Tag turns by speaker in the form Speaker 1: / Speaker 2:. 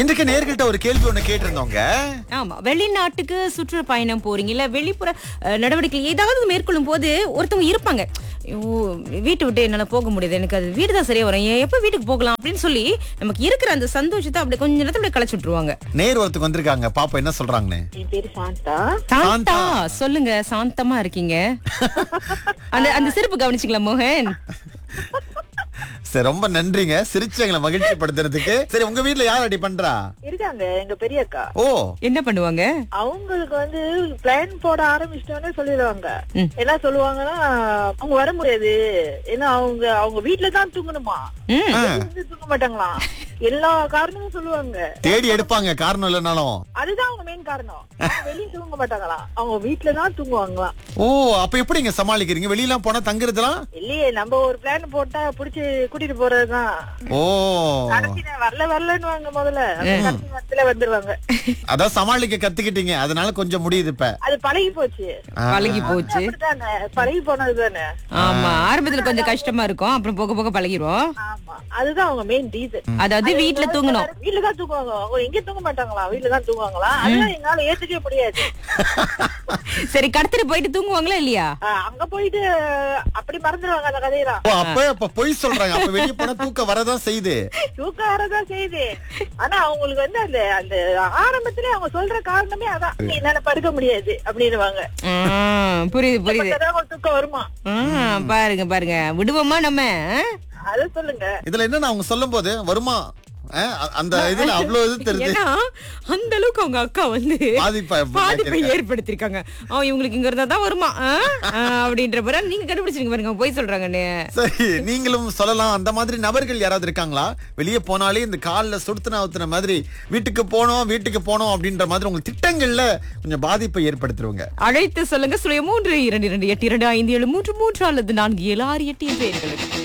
Speaker 1: இன்றைக்கு நேர்கிட்ட ஒரு கேள்வி ஒண்ணு கேட்டிருந்தோங்க
Speaker 2: ஆமா வெளிநாட்டுக்கு சுற்றுப்பயணம் போறீங்க இல்ல வெளிப்புற அஹ், நடவடிக்கை ஏதாவது மேற்கொள்ளும் போது ஒருத்தவங்க இருப்பாங்க ஐயோ வீட்டை விட்டு என்னால போக முடியாது எனக்கு அது வீடு தான் சரியா வரும் ஏன் எப்ப வீட்டுக்கு போகலாம் அப்படின்னு சொல்லி நமக்கு இருக்கிற அந்த சந்தோஷத்தை அப்படி கொஞ்ச நேரத்துல அப்படியே களைச்சு விட்டுருவாங்க
Speaker 1: நேர் ஒருத்தருக்கு வந்திருக்காங்க பாப்பா என்ன சொல்றாங்கன்னு
Speaker 3: என் பேரு சாந்தா
Speaker 2: சாந்தா சொல்லுங்க சாந்தமா இருக்கீங்க அந்த அந்த சிறப்பு கவனிச்சிங்களா மோகன்
Speaker 1: சரி ரொம்ப நன்றிங்க சிரிச்சு எங்களை மகிழ்ச்சி படுத்துறதுக்கு சரி உங்க வீட்ல யார் அடி பண்றா
Speaker 3: இருக்காங்க எங்க பெரிய அக்கா
Speaker 1: ஓ
Speaker 2: என்ன பண்ணுவாங்க
Speaker 3: அவங்களுக்கு வந்து பிளான் போட ஆரம்பிச்சிட்டோன்னே சொல்லிடுவாங்க
Speaker 2: ம்.
Speaker 3: என்ன சொல்லுவாங்கன்னா அவங்க வர முடியாது ஏன்னா அவங்க அவங்க வீட்டுல தான் தூங்கணுமா
Speaker 2: ம்
Speaker 3: வெளிய வந்து தூங்க மாட்டாங்களாம் எல்லா காரணமும் சொல்லுவாங்க
Speaker 1: தேடி எடுப்பாங்க காரணம் இல்லைனாலும்
Speaker 3: அதுதான் அவங்க மெயின் காரணம் அவங்க வெளிய தூங்க மாட்டாங்களாம் அவங்க வீட்டுல தான் தூங்குவாங்களாம்
Speaker 1: ஓ அப்ப எப்படிங்க சமாளிக்கிறீங்க வெளியெல்லாம் போனா தங்குறதுலாம்
Speaker 3: இல்லையே நம்ம ஒரு பிளான் போட்டா புடிச்சு கூட்டிட்டு போறதுதான்
Speaker 1: ஓ
Speaker 3: கடைசி நேரம் வரல வரலன்னு முதல்ல அப்புறம் கடைசி நேரத்துல வந்துருவாங்க
Speaker 1: அதான் சமாளிக்க கத்துக்கிட்டீங்க அதனால கொஞ்சம் முடியுது இப்ப
Speaker 3: அது பழகி போச்சு
Speaker 2: பழகி போச்சு
Speaker 3: அப்படித்தானே பழகி போனது தானே
Speaker 2: ஆமா ஆரம்பத்துல கொஞ்சம் கஷ்டமா இருக்கும் அப்புறம் போக போக பழகிரும்
Speaker 3: ஆமா அதுதான் அவங்க மெயின் ரீசன்
Speaker 2: அதாவது வீட்ல தூங்கணும்
Speaker 3: வீட்டுல தான் தூங்குவாங்க அவங்க எங்க தூங்க மாட்டாங்களா வீட்டுல தான் தூங்குவாங்களா அதெல்லாம் எங்களால ஏத்துக்கவே முடியாது
Speaker 2: சரி கடத்திட்டு போயிட்டு தூங்குவாங்களா இல்லையா
Speaker 3: ஆஹ் அங்க போயிட்டு அப்படி மறந்துடுவாங்க அந்த கதையெல்லாம்
Speaker 1: ஓ அப்ப அப்ப பொய் சொல்றாங்க அப்ப வெளிய போனா தூக்கம் வரதான் செய்யுது
Speaker 3: தூக்கம் வரதான் செய்யுது ஆனா அவங்களுக்கு வந்து அந்த அந்த ஆரம்பத்திலே அவங்க சொல்ற காரணமே அதான் என்னால படுக்க முடியாது அப்படின்னுவாங்க
Speaker 2: ஆ, புரியுது புரியுது
Speaker 3: அப்பதான் அவங்களுக்கு தூக்கம் வருமா
Speaker 2: ஆ, பாருங்க பாருங்க விடுவோமா நம்ம ஆ?
Speaker 3: அத சொல்லுங்க
Speaker 1: இதுல என்ன அவங்க சொல்லும் போது வருமா அஹ், அ- அந்த இதுல அவ்வளவு இது தெரியுது
Speaker 2: ஏன்னா அந்த அளவுக்கு அவங்க அக்கா வந்து
Speaker 1: பாதிப்பா
Speaker 2: பாதிப்பை ஏற்படுத்திருக்காங்க அவன் இவங்களுக்கு இங்க இருந்தா தான் வருமா ஆ? ஆ, அப்படின்ற பிறகு நீங்க கண்டுபிடிச்சிருங்க பாருங்க அவங்க போய் சொல்றாங்கன்னு
Speaker 1: சரி நீங்களும் சொல்லலாம் அந்த மாதிரி நபர்கள் யாராவது இருக்காங்களா வெளியே போனாலே இந்த கால்ல சுடுத்துன ஊத்துன மாதிரி வீட்டுக்கு போனோம் வீட்டுக்கு போனோம் அப்படின்ற மாதிரி உங்களுக்கு திட்டங்கள்ல கொஞ்சம் பாதிப்பை ஏற்படுத்துருவாங்க
Speaker 2: அழைத்து சொல்லுங்க சுய மூன்று இரண்டு இரண்டு எட்டு இரண்டு ஐந்து ஏழு மூன்று மூன்று அல்லது நான்கு ஏழு ஆறு எட்டு என்ற எண்களுக்கு